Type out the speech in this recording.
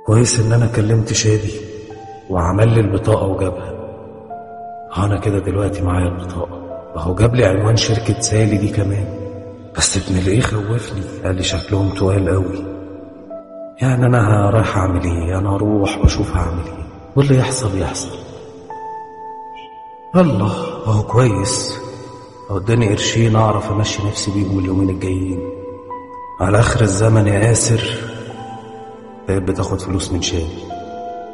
كويس ان انا كلمت شادي وعمل لي البطاقة وجابها انا كده دلوقتي معايا البطاقة اهو جاب لي عنوان شركة سالي دي كمان بس ابن الايه خوفني قال لي شكلهم تقال قوي يعني انا رايح اعمل ايه انا اروح واشوف هعمل ايه واللي يحصل يحصل الله اهو كويس اهو اداني قرشين اعرف امشي نفسي بيهم اليومين الجايين على اخر الزمن يا ياسر بقيت بتاخد فلوس من شادي